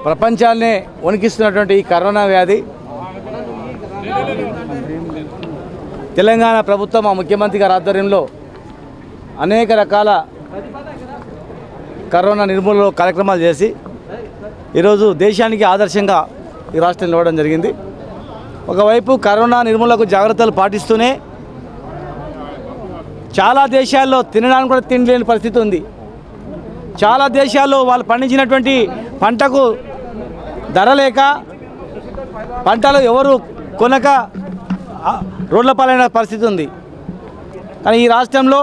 ప్రపంచాన్నే వణికిస్తున్నటువంటి ఈ కరోనా వ్యాధి తెలంగాణ ప్రభుత్వం మా ముఖ్యమంత్రి గారి ఆధ్వర్యంలో అనేక రకాల కరోనా నిర్మూలన కార్యక్రమాలు చేసి ఈరోజు దేశానికి ఆదర్శంగా ఈ రాష్ట్రం నిలవడం జరిగింది ఒకవైపు కరోనా నిర్మూలనకు జాగ్రత్తలు పాటిస్తూనే చాలా దేశాల్లో తినడానికి కూడా తిండి లేని పరిస్థితి ఉంది చాలా దేశాల్లో వాళ్ళు పండించినటువంటి పంటకు ధర లేక పంటలు ఎవరు కొనక ఆ, రోడ్ల పాలైన పరిస్థితి ఉంది కానీ ఈ రాష్ట్రంలో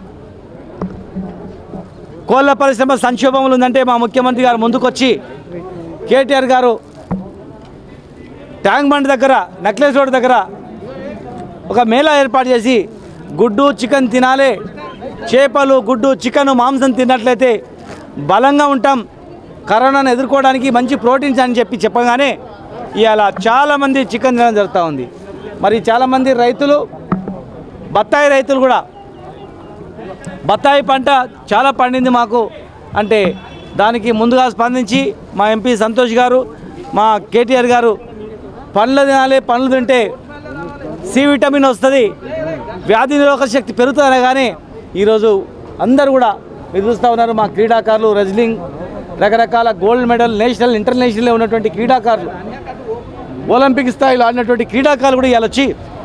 కోళ్ళ పరిశ్రమ సంక్షోభంలో ఉందంటే మా ముఖ్యమంత్రి గారు ముందుకొచ్చి కేటీఆర్ గారు ట్యాంక్ బండ్ దగ్గర నెక్లెస్ రోడ్ దగ్గర ఒక మేళా ఏర్పాటు చేసి గుడ్డు చికెన్ తినాలి చేపలు గుడ్డు చికెన్ మాంసం తిన్నట్లయితే బలంగా ఉంటాం కరోనాను ఎదుర్కోవడానికి మంచి ప్రోటీన్స్ అని చెప్పి చెప్పగానే ఇవాళ చాలామంది చికెన్ తినడం జరుగుతూ ఉంది మరి చాలామంది రైతులు బత్తాయి రైతులు కూడా బత్తాయి పంట చాలా పండింది మాకు అంటే దానికి ముందుగా స్పందించి మా ఎంపీ సంతోష్ గారు మా కేటీఆర్ గారు పండ్లు తినాలి పండ్లు తింటే సి విటమిన్ వస్తుంది వ్యాధి నిరోధక శక్తి పెరుగుతుంది కానీ ఈరోజు అందరూ కూడా మీరు చూస్తూ ఉన్నారు మా క్రీడాకారులు రెజ్లింగ్ రకరకాల గోల్డ్ మెడల్ నేషనల్ ఇంటర్నేషనల్ ఉన్నటువంటి క్రీడాకారులు ఒలింపిక్ స్థాయిలో ఆడినటువంటి క్రీడాకారులు కూడా ఇవాళ వచ్చి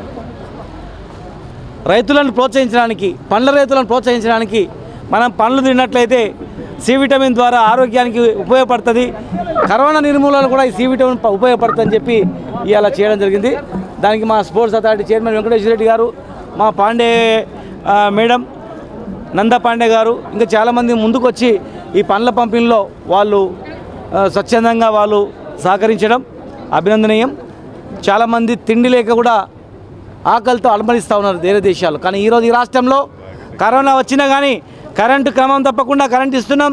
రైతులను ప్రోత్సహించడానికి పండ్ల రైతులను ప్రోత్సహించడానికి మనం పండ్లు తిన్నట్లయితే సి విటమిన్ ద్వారా ఆరోగ్యానికి ఉపయోగపడుతుంది కరోనా నిర్మూలన కూడా ఈ సి విటమిన్ ప- ఉపయోగపడుతుందని చెప్పి ఇవాళ చేయడం జరిగింది దానికి మా sports authority chairman Venkateswara Reddy గారు మా పాండే ఆ, మేడం నంద పాండే గారు ఇంకా చాలామంది ముందుకు వచ్చి ఈ పండ్ల పంపిణీలో వాళ్ళు ఆ, స్వచ్ఛందంగా వాళ్ళు సహకరించడం అభినందనీయం చాలామంది తిండి లేక కూడా ఆకలితో అలమరిస్తూ ఉన్నారు వేరే దేశాలు కానీ ఈరోజు ఈ రాష్ట్రంలో కరోనా వచ్చినా కానీ కరెంటు క్రమం తప్పకుండా కరెంట్ ఇస్తున్నాం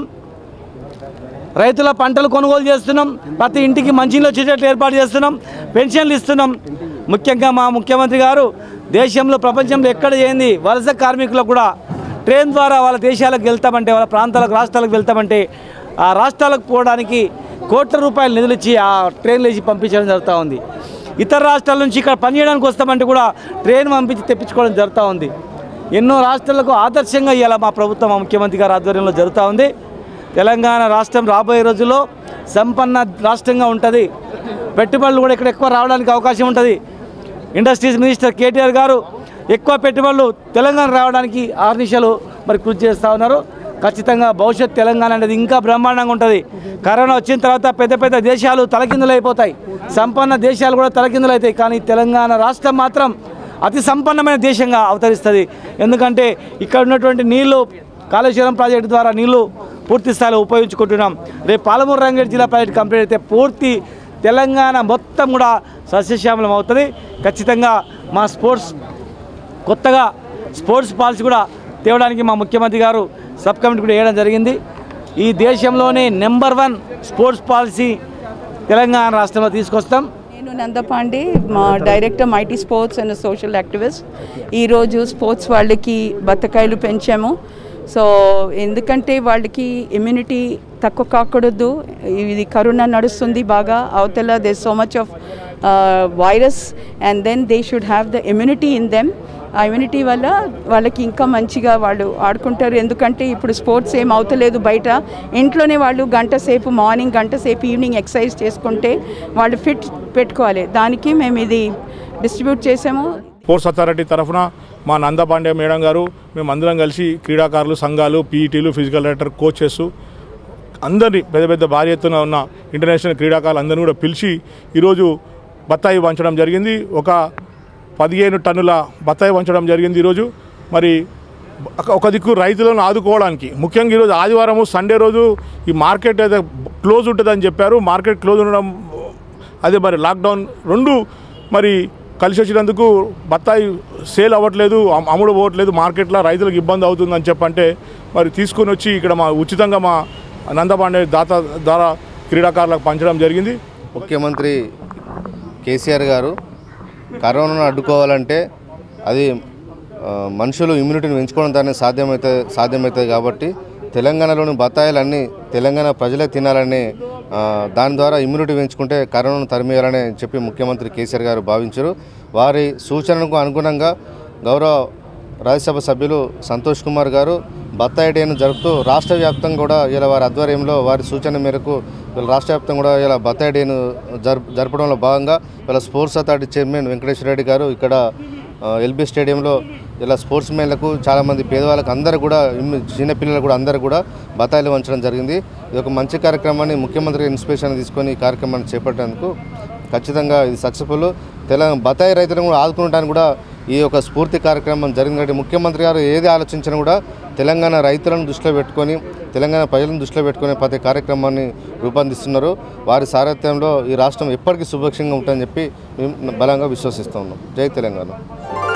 రైతుల పంటలు కొనుగోలు చేస్తున్నాం ప్రతి ఇంటికి మంచినీళ్ళు వచ్చేటట్లు ఏర్పాటు చేస్తున్నాం పెన్షన్లు ఇస్తున్నాం ముఖ్యంగా మా ముఖ్యమంత్రి గారు దేశంలో ప్రపంచంలో ఎక్కడ ఏంది వలస కార్మికులకు కూడా ట్రైన్ ద్వారా వాళ్ళ దేశాలకు వెళ్తామంటే వాళ్ళ ప్రాంతాలకు రాష్ట్రాలకు వెళ్తామంటే ఆ రాష్ట్రాలకు పోవడానికి కోట్ల రూపాయలు నిధులు ఇచ్చి ఆ ట్రైన్లు వేసి పంపించడం జరుగుతూ ఉంది ఇతర రాష్ట్రాల నుంచి ఇక్కడ పనిచేయడానికి వస్తామంటే కూడా ట్రైన్ పంపించి తెప్పించుకోవడం జరుగుతూ ఉంది ఎన్నో రాష్ట్రాలకు ఆదర్శంగా ఇవాళ మా ప్రభుత్వం మా ముఖ్యమంత్రి గారి ఆధ్వర్యంలో జరుగుతూ ఉంది తెలంగాణ రాష్ట్రం రాబోయే రోజుల్లో సంపన్న రాష్ట్రంగా ఉంటుంది పెట్టుబడులు కూడా ఇక్కడ ఎక్కువ రావడానికి అవకాశం ఉంటుంది ఇండస్ట్రీస్ మినిస్టర్ కేటీఆర్ గారు ఎక్కువ పెట్టుబడులు తెలంగాణ రావడానికి ఆర్నిషాలు మరి కృషి చేస్తూ ఉన్నారు ఖచ్చితంగా భవిష్యత్ తెలంగాణ అనేది ఇంకా బ్రహ్మాండంగా ఉంటుంది కరోనా వచ్చిన తర్వాత పెద్ద పెద్ద దేశాలు తలకిందులు అయిపోతాయి సంపన్న దేశాలు కూడా తలకిందులు అవుతాయి కానీ తెలంగాణ రాష్ట్రం మాత్రం అతి సంపన్నమైన దేశంగా అవతరిస్తుంది ఎందుకంటే ఇక్కడ ఉన్నటువంటి నీళ్లు కాళేశ్వరం ప్రాజెక్టు ద్వారా నీళ్లు పూర్తి స్థాయిలో ఉపయోగించుకుంటున్నాం రేపు పాలమూరు రంగారెడ్డి జిల్లా ప్రాజెక్టు కంప్లీట్ అయితే పూర్తి తెలంగాణ మొత్తం కూడా సస్యశ్యామలం అవుతుంది ఖచ్చితంగా మా స్పోర్ట్స్ కొత్తగా స్పోర్ట్స్ పాలసీ కూడా తేవడానికి మా ముఖ్యమంత్రి గారు సబ్ కమిటీ కూడా వేయడం జరిగింది ఈ దేశంలోనే number one sports policy Telangana రాష్ట్రంలో తీసుకొస్తాం నేను నందపాండే మా director mighty sports and social activist ఈరోజు స్పోర్ట్స్ వాళ్ళకి బత్తకాయలు పెంచాము సో ఎందుకంటే వాళ్ళకి ఇమ్యూనిటీ తక్కువ కాకూడదు ఇది కరోనా నడుస్తుంది బాగా అవతల they so much of virus and then they should have the immunity in them ఆ ఇమ్యూనిటీ వల్ల వాళ్ళకి ఇంకా మంచిగా వాళ్ళు ఆడుకుంటారు ఎందుకంటే ఇప్పుడు స్పోర్ట్స్ ఏం అవుతలేదు బయట ఇంట్లోనే వాళ్ళు గంట సేపు మార్నింగ్ గంట సేపు ఈవినింగ్ ఎక్సర్సైజ్ చేసుకుంటే వాళ్ళు ఫిట్ పెట్టుకోవాలి దానికి మేము ఇది డిస్ట్రిబ్యూట్ చేసాము స్పోర్ట్స్ అథారిటీ తరఫున మా నందపాండే మేడం గారు మేము అందరం కలిసి క్రీడాకారులు సంఘాలు పీఈటీలు ఫిజికల్ డైరెక్టర్ కోచెస్ అందరినీ పెద్ద పెద్ద భారీ ఎత్తున ఉన్న ఇంటర్నేషనల్ క్రీడాకారులు అందరినీ కూడా పిలిచి ఈరోజు బత్తాయి పంచడం జరిగింది ఒక పదిహేను టన్నుల బత్తాయి పంచడం జరిగింది ఈరోజు మరి ఒక- ఒక దిక్కు రైతులను ఆదుకోవడానికి ముఖ్యంగా ఈరోజు ఆదివారము సండే రోజు ఈ మార్కెట్ అయితే క్లోజ్ ఉంటుందని చెప్పారు మార్కెట్ క్లోజ్ ఉండడం అదే మరి లాక్డౌన్ రెండు మరి కలిసి వచ్చినందుకు బత్తాయి సేల్ అవ్వట్లేదు అమ్- అమ్ముడు పోవట్లేదు మార్కెట్లో రైతులకు ఇబ్బంది అవుతుందని చెప్పంటే మరి తీసుకొని వచ్చి ఇక్కడ మా ఉచితంగా మా నందపాండే దాత ద్వారా క్రీడాకారులకు పంచడం జరిగింది ముఖ్యమంత్రి కేసీఆర్ గారు కరోనాను అడ్డుకోవాలంటే అది ఆ, మనుషులు ఇమ్యూనిటీని పెంచుకోవడం దాన్ని సాధ్యమవుతుంది సాధ్యమవుతుంది కాబట్టి తెలంగాణలోని బత్తాయిలన్నీ తెలంగాణ ప్రజలే తినాలనే ఆ, దాని ద్వారా ఇమ్యూనిటీ పెంచుకుంటే కరోనాను తరిమేయాలని చెప్పి ముఖ్యమంత్రి కేసీఆర్ గారు భావించారు వారి సూచనలకు అనుగుణంగా గౌరవ రాజ్యసభ సభ్యులు సంతోష్ కుమార్ గారు బత్తాయి డేను జరుపుతూ రాష్ట్ర వ్యాప్తంగా కూడా ఇలా వారి ఆధ్వర్యంలో వారి సూచన మేరకు వీళ్ళ రాష్ట్ర వ్యాప్తంగా కూడా ఇలా బత్తాయి డేను జరుపు జరపడంలో భాగంగా వీళ్ళ sports authority chairman Venkateswara Reddy గారు ఇక్కడ ఆ, ఎల్బీ స్టేడియంలో ఇలా స్పోర్ట్స్ మెన్లకు చాలామంది పేదవాళ్ళకి అందరూ కూడా ఇమ్- చిన్నపిల్లలు కూడా అందరూ కూడా బత్తాయిలు వంచడం జరిగింది ఇది ఒక మంచి కార్యక్రమాన్ని ముఖ్యమంత్రి ఇన్స్పిరేషన్ తీసుకొని ఈ కార్యక్రమాన్ని చేపట్టేందుకు ఖచ్చితంగా ఇది సక్సెస్ఫుల్ తెలంగాణ బత్తాయి రైతులను కూడా ఆదుకోవడానికి కూడా ఈ యొక్క స్ఫూర్తి కార్యక్రమం జరిగింది కాబట్టి ముఖ్యమంత్రి గారు ఏది ఆలోచించినా కూడా తెలంగాణ రైతులను దృష్టిలో పెట్టుకొని తెలంగాణ ప్రజలను దృష్టిలో పెట్టుకునే ప్రతి కార్యక్రమాన్ని రూపొందిస్తున్నారు వారి సారథ్యంలో ఈ రాష్ట్రం ఎప్పటికీ సుభిక్షంగా ఉంటుందని చెప్పి మేము బలంగా విశ్వసిస్తూ ఉన్నాం జై తెలంగాణ